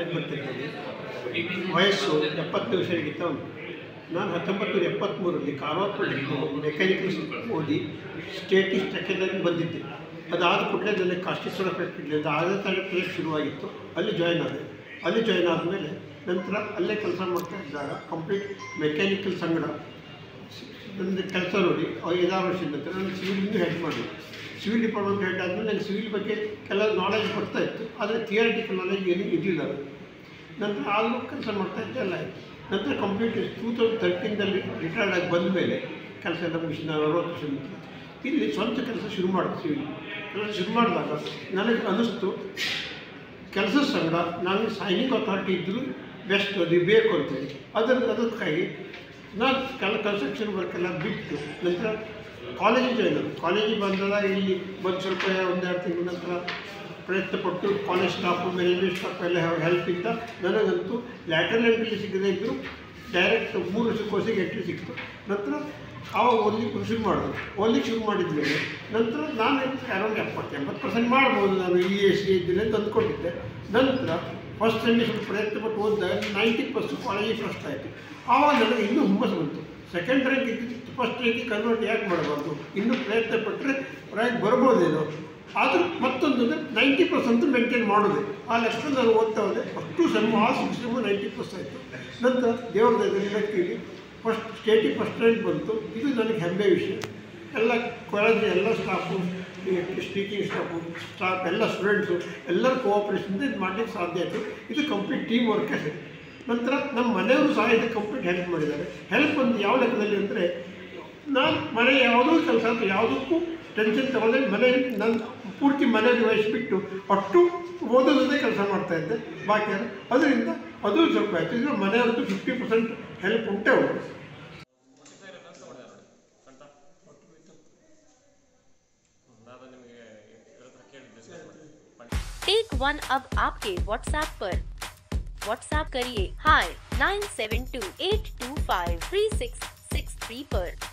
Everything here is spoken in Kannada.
ಬರ್ತಿದ್ದೇನೆ ವಯಸ್ಸು ಎಪ್ಪತ್ತು ವರ್ಷಕ್ಕಿಂತ ಉಂಟು ನಾನು ಹತ್ತೊಂಬತ್ತು ನೂರ ಎಪ್ಪತ್ತ್ಮೂರರಲ್ಲಿ ಕಾರವಾರದಲ್ಲಿ ಮೆಕ್ಯಾನಿಕಲ್ ಓದಿ ಸ್ಟೇಟಿಸ್ಟ್ ಅಕಾಡೆಮಿ ಬಂದಿದ್ದೆ ಅದಾದ ಕೂಡಲೇ ನನಗೆ ಕಾಷ್ಟೇಶ್ವರ ಫ್ಯಾಕ್ಟ್ರಿಲಿ ಆದ ತರಗತಿ ಶುರುವಾಗಿತ್ತು ಅಲ್ಲಿ ಜಾಯ್ನ್ ಆದೆ ಅಲ್ಲಿ ಜಾಯ್ನ್ ಆದಮೇಲೆ ನಂತರ ಅಲ್ಲೇ ಕೆಲಸ ಮಾಡ್ತಾ ಇದ್ದಾಗ ಕಂಪ್ಲೀಟ್ ಮೆಕ್ಯಾನಿಕಲ್ ಸಂಗಡ ನನ್ನ ಕೆಲಸ ನೋಡಿ ಐದಾರು ವರ್ಷದ ನಂತರ ನಾನು ಸಿವಿಲಿಂದ ಹೆಡ್ ಮಾಡಿದೆ ಸಿವಿಲ್ ಡಿಪಾರ್ಟ್ಮೆಂಟ್ ಹೆಡ್ ಆದಮೇಲೆ ನನಗೆ ಸಿವಿಲ್ ಬಗ್ಗೆ ಕೆಲವು ನಾಲೆಜ್ ಬರ್ತಾ ಇತ್ತು ಆದರೆ ಥಿಯರಿಟಿಕಲ್ ನಾಲೆಜ್ ಏನೂ ಇದ್ದಿಲ್ಲ ನನಗೆ. ನಂತರ ಆದರೂ ಕೆಲಸ ಮಾಡ್ತಾ ಇದ್ದೆ ಎಲ್ಲ ಆಯಿತು ನಂತರ ಕಂಪ್ಲೀಟ್ ಟೂ ತೌಸಂಡ್ ತರ್ಟೀನ್ದಲ್ಲಿ ರಿಟೈರ್ಡ್ ಆಗಿ ಬಂದ ಮೇಲೆ ಕೆಲಸ ಎಲ್ಲ ಮುಗಿಸಿ ನಾನು ಅರವತ್ತು ವರ್ಷ ಮುಗಿತು. ಇಲ್ಲಿ ಸ್ವಂತ ಕೆಲಸ ಶುರು ಮಾಡಿದೆ ಸಿವಿಲ್ ಕೆಲಸ ಶುರು ಮಾಡಿದಾಗ ನನಗೆ ಅನ್ನಿಸ್ತು ಕೆಲಸದ ಸಂಗಡ ನಾನು ಸೈನಿಕ್ ಅಥಾರಿಟಿ ಇದ್ದರೂ ಬೆಸ್ಟ್ ಅದು ಬೇಕು ಅಂತೇಳಿ ಅದರ ಅದಕ್ಕಾಗಿ ನಾನು ಕೆಲ ಕನ್ಸ್ಟ್ರಕ್ಷನ್ ವರ್ಕೆಲ್ಲ ಬಿಟ್ಟು ನಂತರ ಕಾಲೇಜಿಗೆ ಜಾಯ್ನ್ ಆದೆ ಕಾಲೇಜಿಗೆ ಬಂದಾಗ ಇಲ್ಲಿ ಒಂದು ಸ್ವಲ್ಪ ಒಂದೆರಡು ತಿಂಗಳ ನಂತರ ಪ್ರಯತ್ನ ಪಟ್ಟು ಕಾಲೇಜ್ ಸ್ಟಾಫು ಮ್ಯಾನೇಜ್ಮೆಂಟ್ ಸ್ಟಾಫ್ ಎಲ್ಲ ಹೆಲ್ಪಿಂದ ನನಗಂತೂ ಲ್ಯಾಟರಲ್ ಎಂಟ್ರಿ ಸಿಗದೇ ಇದ್ದರೂ ಡೈರೆಕ್ಟ್ ಮೂರು ವರ್ಷ ಕೋರ್ಸಿಗೆ ಎಂಟ್ರಿ ಸಿಕ್ತು ನಂತರ ಆವಾಗ ಓದ್ಲಿಕ್ಕೆ ಶುರು ಮಾಡಿದ್ರು ಓದ್ಲಿಕ್ಕೆ ಶುರು ಮಾಡಿದ್ಮೇಲೆ ನಂತರ ನಾನು ಅರೌಂಡ್ ಎಪ್ಪತ್ತು ಎಂಬತ್ತು ಪರ್ಸೆಂಟ್ ಮಾಡ್ಬೋದು ನಾನು ಇ ಎಸ್ ಸಿ ಇದ್ದೀನಿ ಅಂತ ಅಂದ್ಕೊಂಡಿದ್ದೆ ನಂತರ ಫಸ್ಟ್ ಸೆಮ್ಮಿ ಸ್ವಲ್ಪ ಪ್ರಯತ್ನ ಪಟ್ಟು ಓದಿದಾಗ ನೈಂಟಿ ಪರ್ಸೆಂಟ್ ಕಾಲೇಜಿಗೆ ಫಸ್ಟ್ ಆಯಿತು ಆವಾಗ ನನಗೆ ಇನ್ನೂ ಹುಮ್ಮಸ್ ಬಂತು ಸೆಕೆಂಡ್ ರ್ಯಾಂಕ್ ಇದ್ದಿದ್ದು ಫಸ್ಟ್ ರ್ಯಾಂಕಿಗೆ ಕನ್ವರ್ಟ್ ಯಾಕೆ ಮಾಡಬಾರ್ದು ಇನ್ನೂ ಪ್ರಯತ್ನ ಪಟ್ಟರೆ ರ್ಯಾಂಕ್ ಬರ್ಬೋದೇನೋ ಆದರೂ ಮತ್ತೊಂದು ನೈಂಟಿ ಪರ್ಸೆಂಟ್ ಮೇಂಟೈನ್ ಮಾಡೋದು ಆ ಲೆಕ್ಕ ನಾನು ಓದ್ತಾ ಹೋದೆ ಅಷ್ಟು ಸೆಮ್ಮು ಆ ಸಿಕ್ಸ್ ಸೆಮ್ಮು ನೈಂಟಿ ಪ್ಲಸ್ ಆಯಿತು ನಂತರ ದೇವ್ರ ದಯದಲ್ಲಿ ಫಸ್ಟ್ ಸ್ಟೇಟಿಗೆ ಫಸ್ಟ್ ರ್ಯಾಂಕ್ ಬಂತು ಇದು ನನಗೆ ಹೆಮ್ಮೆ ವಿಷಯ ಎಲ್ಲ ಕಾಲೇಜಿನ ಎಲ್ಲ ಸ್ಟಾಫು ಸ್ಪೀಕಿಂಗ್ ಸ್ಟಾಫು ಸ್ಟಾಫ್ ಎಲ್ಲ ಸ್ಟೂಡೆಂಟ್ಸು ಎಲ್ಲರ ಕೋಆಪ್ರೇಷನ್ ಇದು ಮಾಡಲಿಕ್ಕೆ ಸಾಧ್ಯ ಆಯಿತು ಇದು ಕಂಪ್ಲೀಟ್ ಟೀಮ್ ವರ್ಕ್ ಸರಿ ನಂತರ ನಮ್ಮ ಮನೆಯವರು ಸಹ ಇದಕ್ಕೆ ಕಂಪ್ಲೀಟ್ ಹೆಲ್ಪ್ ಮಾಡಿದ್ದಾರೆ ಹೆಲ್ಪ್ ಒಂದು ಯಾವ ಲೆಕ್ಕದಲ್ಲಿ ಅಂದರೆ ನಾನು ಮನೆ ಯಾವುದೋ ಕೆಲಸ ಅಂತ ಯಾವುದಕ್ಕೂ ಟೆನ್ಷನ್ ತಗೊಳ್ಳದೆ ಮನೆ ನನ್ನ ಪೂರ್ತಿ ಮನೆ ವಹಿಸಿಬಿಟ್ಟು ಅಷ್ಟು ಓದೋದನ್ನೇ ಕೆಲಸ ಮಾಡ್ತಾ ಇದ್ದೆ ಬಾಕಿ ಅದು ಅದರಿಂದ ಅದು ಸ್ವಲ್ಪ ಆಯಿತು ಇದು ಮನೆಯವ್ರದ್ದು ಫಿಫ್ಟಿ ಪರ್ಸೆಂಟ್ ಹೆಲ್ಪ್ ಉಂಟೇ ಉಂಟು टेक वन अब आपके व्हाट्सएप पर व्हाट्सएप करिए hi nine seven two eight two five three six six three पर